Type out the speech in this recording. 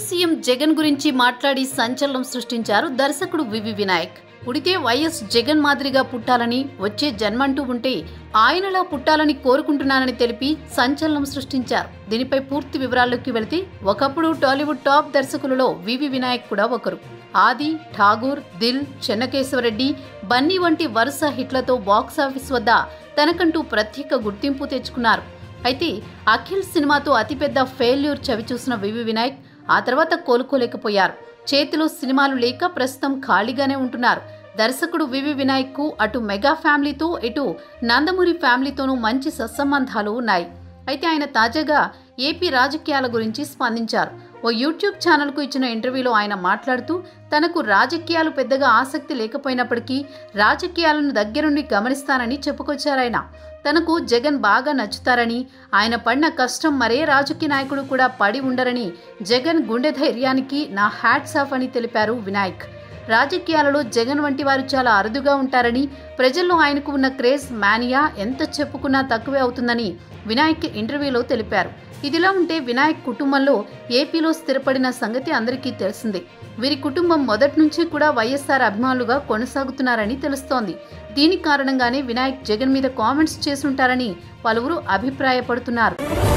CM Jagan గురించి మాట్లాడి సంచలనం సృష్టించారు దర్శకుడు వివి వినాయక్ పుడితే వైఎస్ జగన్ మాదిరిగా పుట్టాలని వచ్చే జన్మంటూ ఉంటే ఆయనలా పుట్టాలని కోరుకుంటున్నానని తెలిపి సంచలనం సృష్టించారు దీనిపై పూర్తి వివరాల్లోకి వెళితే ఒకప్పుడు టాలీవుడ్ టాప్ దర్శకులలో వివి వినాయక్ కూడా ఒకరు ఆది ఠాగూర్ దిల్ చెన్నకేశవరెడ్డి బన్నీ వంటి వరుస హిట్లతో బాక్సాఫీస్ వద్ద తనకంటూ ప్రత్యేక గుర్తింపు తెచ్చుకున్నారు అయితే అఖిల్ సినిమాతో అతిపెద్ద ఫెయిల్యూర్ చవిచూసిన వివి వినాయక్ ఆ తర్వాత కోలుకోలేకపోయారు చేతిలో సినిమాలు లేక ప్రస్తుతం ఖాళీగానే ఉంటున్నారు దర్శకుడు వివి వినాయక్ కు అటు మెగా ఫ్యామిలీతో ఇటు నందమూరి ఫ్యామిలీతోనూ మంచి సత్సంబంధాలు ఉన్నాయి అయితే ఆయన తాజాగా ఏపీ రాజకీయాల గురించి స్పందించారు ఓ యూట్యూబ్ ఛానల్కు ఇచ్చిన ఇంటర్వ్యూలో ఆయన మాట్లాడుతూ తనకు రాజకీయాలు పెద్దగా ఆసక్తి లేకపోయినప్పటికీ రాజకీయాలను దగ్గరుండి గమనిస్తానని చెప్పుకొచ్చారాయన తనకు జగన్ బాగా నచ్చుతారని ఆయన పడిన కష్టం మరే రాజకీయ నాయకుడు కూడా పడి ఉండరని జగన్ గుండె ధైర్యానికి నా హ్యాట్స్ ఆఫ్ అని తెలిపారు వినాయక్ రాజకీయాలలో జగన్ వంటి వారు చాలా అరుదుగా ఉంటారని ప్రజల్లో ఆయనకు ఉన్న క్రేజ్ మానియా ఎంత చెప్పుకున్నా తక్కువే అవుతుందని వినాయక్ ఇంటర్వ్యూలో తెలిపారు ఇదిలా ఉంటే వినాయక్ కుటుంబంలో ఏపీలో స్థిరపడిన సంగతి అందరికీ తెలిసిందే వీరి కుటుంబం మొదటి నుంచి కూడా వైఎస్ఆర్ అభిమానులుగా కొనసాగుతున్నారని తెలుస్తోంది దీని కారణంగానే వినాయక్ జగన్ మీద కామెంట్స్ చేసుంటారని పలువురు అభిప్రాయపడుతున్నారు